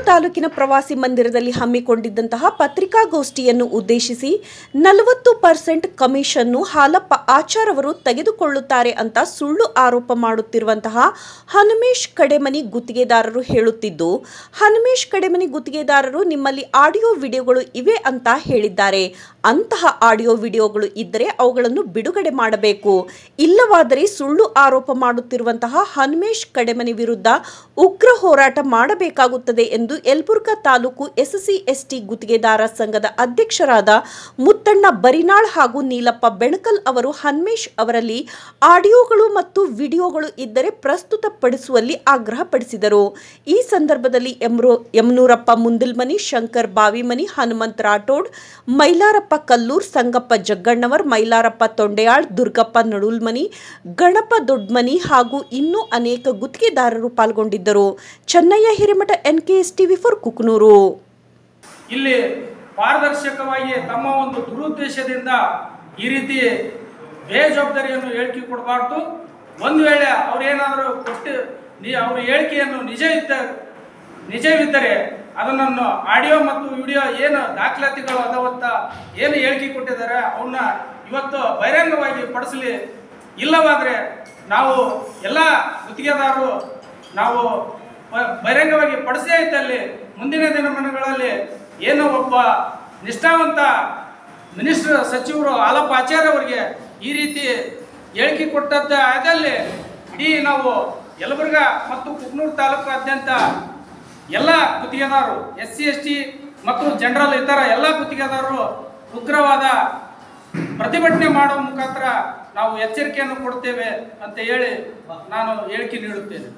ತಾಲೂಕಿನ ಪ್ರವಾಸಿ ಮಂದಿರದಲ್ಲಿ ಹಮ್ಮಿಕೊಂಡಿದ್ದಂತಹ ಪತ್ರಿಕಾಗೋಷ್ಠಿಯನ್ನು ಉದ್ದೇಶಿಸಿ ನಲವತ್ತು ಪರ್ಸೆಂಟ್ ಕಮಿಷನ್ನು ಹಾಲಪ್ಪ ಆಚಾರವರು ತೆಗೆದುಕೊಳ್ಳುತ್ತಾರೆ ಅಂತ ಸುಳ್ಳು ಆರೋಪ ಮಾಡುತ್ತಿರುವಂತಹ ಹನುಮೇಶ್ ಕಡೆಮನಿ ಗುತ್ತಿಗೆದಾರರು ಹೇಳುತ್ತಿದ್ದು ಹನುಮೇಶ್ ಕಡೆಮನಿ ಗುತ್ತಿಗೆದಾರರು ನಿಮ್ಮಲ್ಲಿ ಆಡಿಯೋ ವಿಡಿಯೋಗಳು ಇವೆ ಅಂತ ಹೇಳಿದ್ದಾರೆ ಅಂತಹ ಆಡಿಯೋ ವಿಡಿಯೋಗಳು ಇದ್ದರೆ ಅವುಗಳನ್ನು ಬಿಡುಗಡೆ ಮಾಡಬೇಕು ಇಲ್ಲವಾದರೆ ಸುಳ್ಳು ಆರೋಪ ಮಾಡುತ್ತಿರುವಂತಹ ಹನುಮೇಶ್ ಕಡೆಮನಿ ವಿರುದ್ಧ ಉಗ್ರ ಹೋರಾಟ ಮಾಡಬೇಕಾಗುತ್ತದೆ ಎಂದು ಯಲಬುರ್ಗಾ ತಾಲೂಕು ಎಸ್ಸಿ ಎಸ್ಟಿ ಗುತ್ತಿಗೆದಾರ ಸಂಘದ ಅಧ್ಯಕ್ಷರಾದ ಮುತ್ತಣ್ಣ ಬರಿನಾಳ್ ಹಾಗೂ ನೀಲಪ್ಪ ಬೆಣಕಲ್ ಅವರು ಹನ್ಮೇಶ್ ಅವರಲ್ಲಿ ಆಡಿಯೋಗಳು ಮತ್ತು ವಿಡಿಯೋಗಳು ಇದ್ದರೆ ಪ್ರಸ್ತುತಪಡಿಸುವಲ್ಲಿ ಆಗ್ರಹಪಡಿಸಿದರು ಈ ಸಂದರ್ಭದಲ್ಲಿ ಎಮ್ರೋ ಯಮನೂರಪ್ಪ ಮುಂದಿಲ್ಮನಿ ಶಂಕರ್ ಬಾವಿಮನಿ ಹನುಮಂತ್ ರಾಠೋಡ್ ಮೈಲಾರಪ್ಪ ಕಲ್ಲೂರ್ ಸಂಗಪ್ಪ ಜಗ್ಗಣ್ಣವರ್ ಮೈಲಾರಪ್ಪ ತೊಂಡೆಯಾಳ್ ದುರ್ಗಪ್ಪ ನಡುಲ್ಮನಿ ಗಣಪ ದೊಡ್ಮನಿ ಹಾಗೂ ಇನ್ನೂ ಅನೇಕ ಗುತ್ತಿಗೆದಾರರು ಪಾಲ್ಗೊಂಡಿದ್ದರು Chennayya Hiremath NKS TV for Kukanur ಇಲ್ಲಿ ಪಾರದರ್ಶಕವಾಗಿ ತಮ್ಮ ಒಂದು ದುರುದ್ದೇಶದಿಂದ ಈ ರೀತಿ ಬೇಜವಾಬ್ದಾರಿಯನ್ನು ಹೇಳಿಕೆ ಕೊಡಬಾರ್ದು ಒಂದು ವೇಳೆ ಅವ್ರೇನಾದರೂ ಕೊಟ್ಟು ನೀ ಅವ್ರ ಹೇಳಿಕೆಯನ್ನು ನಿಜ ಇದ್ದ ನಿಜವಿದ್ದರೆ ಅದನ್ನು ಆಡಿಯೋ ಮತ್ತು ವಿಡಿಯೋ ಏನು ದಾಖಲಾತಿಗಳು ಅದಾವಂತ ಏನು ಹೇಳಿಕೆ ಕೊಟ್ಟಿದ್ದಾರೆ ಅವನ್ನ ಇವತ್ತು ಬಹಿರಂಗವಾಗಿ ಪಡಿಸಲಿ ಇಲ್ಲವಾದರೆ ನಾವು ಎಲ್ಲ ಗುತ್ತಿಗೆದಾರರು ನಾವು ಬ- ಬಹಿರಂಗವಾಗಿ ಪಡಿಸದೇ ಇದ್ದಲ್ಲಿ ಮುಂದಿನ ದಿನಮಾನಗಳಲ್ಲಿ ಏನು ಒಬ್ಬ ನಿಷ್ಠಾವಂತ ಮಿನಿಸ್ಟರ್ ಸಚಿವರು ಆಲಪ್ಪ ಆಚಾರ್ಯ ಅವರಿಗೆ ಈ ರೀತಿ ಹೇಳಿಕೆ ಕೊಟ್ಟದ್ದ ಆದಲ್ಲಿ ಇಡೀ ನಾವು ಯಲಬುರ್ಗಾ ಮತ್ತು ಕುಕ್ನೂರು ತಾಲೂಕಾದ್ಯಂತ ಎಲ್ಲ ಗುತ್ತಿಗೆದಾರರು ಎಸ್ ಸಿ ಎಸ್ ಟಿ ಮತ್ತು ಜನರಲ್ ಇತರ ಎಲ್ಲ ಗುತ್ತಿಗೆದಾರರು ಉಗ್ರವಾದ ಪ್ರತಿಭಟನೆ ಮಾಡುವ ಮುಖಾಂತರ ನಾವು ಎಚ್ಚರಿಕೆಯನ್ನು ಕೊಡ್ತೇವೆ ಅಂತ ಹೇಳಿ ನಾನು ಹೇಳಿಕೆ ನೀಡುತ್ತೇನೆ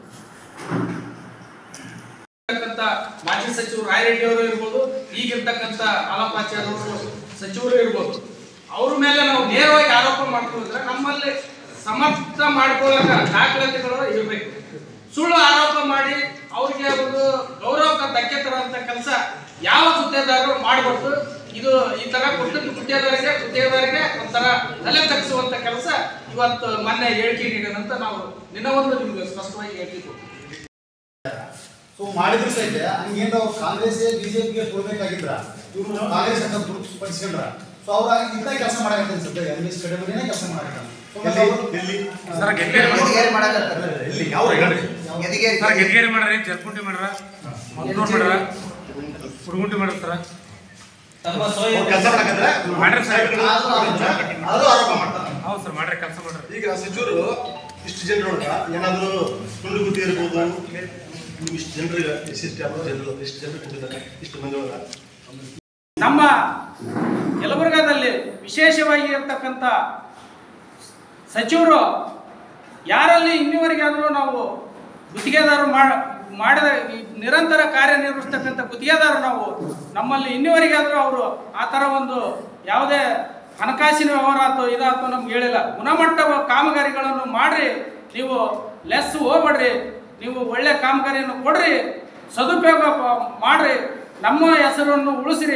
ಇರ್ತಕ್ಕಂಥ ಮಾಜಿ ಸಚಿವರು ರಾಯರೆಡ್ಡಿ ಅವರು ಇರ್ಬೋದು ಈಗಿರ್ತಕ್ಕಂಥ ಆಲಪಾಚಾರ್ಯ ಅವರು ಸಚಿವರು ಇರ್ಬೋದು ಅವ್ರ ಮೇಲೆ ನಾವು ನೇರವಾಗಿ ಆರೋಪ ಮಾಡ್ಕೊಂಡಿದ್ರೆ ನಮ್ಮಲ್ಲಿ ಸಮರ್ಥ ಮಾಡ್ಕೊಳ್ಳಕ ದಾಖಲಾತಿಗಳು ಇರಬೇಕು ಸುಳ್ಳು ಆರೋಪ ಮಾಡಿ ಅವ್ರಿಗೆ ಒಂದು ಗೌರವಕ್ಕೆ ಧಕ್ಕೆ ತರುವಂತ ಕೆಲಸ ಯಾವ ಗುತ್ತೇದಾರರು ಮಾಡಬಾರ್ದು ಇದು ಈ ತರ ಕೊಟ್ಟದ್ದು ಗುತ್ತೇದಾರಿಗೆ ಗುತ್ತೇದಾರಿಗೆ ಒಂಥರ ತಲೆ ತಗ್ಗಿಸುವಂತ ಕೆಲಸ ಇವತ್ತು ಮೊನ್ನೆ ಹೇಳಿಕೆ ನೀಡಿದಂತ ನಾವು ನಿನ್ನ ಒಂದು ನಿಮ್ಗೆ ಸ್ಪಷ್ಟವಾಗಿ ಹೇಳಿಕೆ ಕೊಡ್ತೀವಿ ಸೊ ಮಾಡಿದ್ರು ಸಹಿತ ಹಂಗೇನು ಅವ್ರು ಕಾಂಗ್ರೆಸ್ ಬಿಜೆಪಿಗೆ ಕೊಡ್ಬೇಕಾಗಿದ್ರ ಇವ್ರು ಕಾಂಗ್ರೆಸ್ ಅಂತ ಪಡಿಸ್ಕೊಂಡ್ರ ಸೊ ಅವ್ರ ಇಂಥ ಕೆಲಸ ಮಾಡಕತ್ತಾರೆ ಸದ್ಯ ಇಂಗ್ಲೀಷ್ ಕಡೆಮನೆ ಕೆಲಸ ಮಾಡಕತ್ತಾರ ಸರ್ ಗೆದ್ಗೇರಿ ಇಲ್ಲಿ ಯಾವ ಹೇಳ್ರಿ ಸರ್ ಗೆದ್ಗೇರಿ ಮಾಡ್ರಿ ಜರ್ಕುಂಟಿ ಮಾಡ್ರ ಮದ್ದೂರ್ ಮಾಡ್ರ ಹುಡುಗುಂಟಿ ಮಾಡ್ರ ಸರ್ ಕೆಲಸ ಮಾಡಕತ್ತಾರೆ ಮಾಡ್ರಿ ಸರ್ ಅದು ಆರೋಪ ಮಾಡ್ತಾರೆ ಹೌದು ಸರ್ ಮಾಡ್ರಿ ಕೆಲಸ ಮಾಡ್ರಿ ಈಗ ಸಚಿವರು ಇಷ್ಟು ಜನರೊಳಗ ಏನಾದರೂ ತುಂಡು ಗುದ್ದಿ ಇರ್ಬೋದು ನೀವು ಇಷ್ಟು ಜನರಿಗೆ ಎಸ್ ಎಸ್ ಟಿ ಆಗ್ಬೋದು ಜನರು ಇಷ್ಟು ಜನರಿಗೆ ಕೊಟ್ಟಿದ್ದಾರೆ ಇಷ್ಟು ಮಂದಿ ಒಳಗ ನಮ್ಮ ಯಲಬುರ್ಗಾದಲ್ಲಿ ವಿಶೇಷವಾಗಿ ಇರ್ತಕ್ಕಂಥ ಸಚಿವರು ಯಾರಲ್ಲಿ ಇನ್ನಿವರೆಗಾದರೂ ನಾವು ಗುತ್ತಿಗೆದಾರರು ಮಾ- ಮಾಡಿದ ಈ ನಿರಂತರ ಕಾರ್ಯನಿರ್ವಹಿಸ್ತಕ್ಕಂಥ ಗುತ್ತಿಗೆದಾರರು ನಾವು ನಮ್ಮಲ್ಲಿ ಇನ್ನಿವರೆಗಾದರೂ ಅವರು ಆ ಥರ ಒಂದು ಯಾವುದೇ ಹಣಕಾಸಿನ ವ್ಯವಹಾರ ಆಯ್ತು ಇದಾಯ್ತು ನಮ್ಗೆ ಹೇಳಿಲ್ಲ ಗುಣಮಟ್ಟ ಕಾಮಗಾರಿಗಳನ್ನು ಮಾಡ್ರಿ ನೀವು ಲೆಸ್ ಹೋಗ್ಬೇಡ್ರಿ ನೀವು ಒಳ್ಳೆ ಕಾಮಗಾರಿಯನ್ನು ಕೊಡ್ರಿ ಸದುಪಯೋಗ ಪ- ಮಾಡ್ರಿ ನಮ್ಮ ಹೆಸರನ್ನು ಉಳಿಸಿರಿ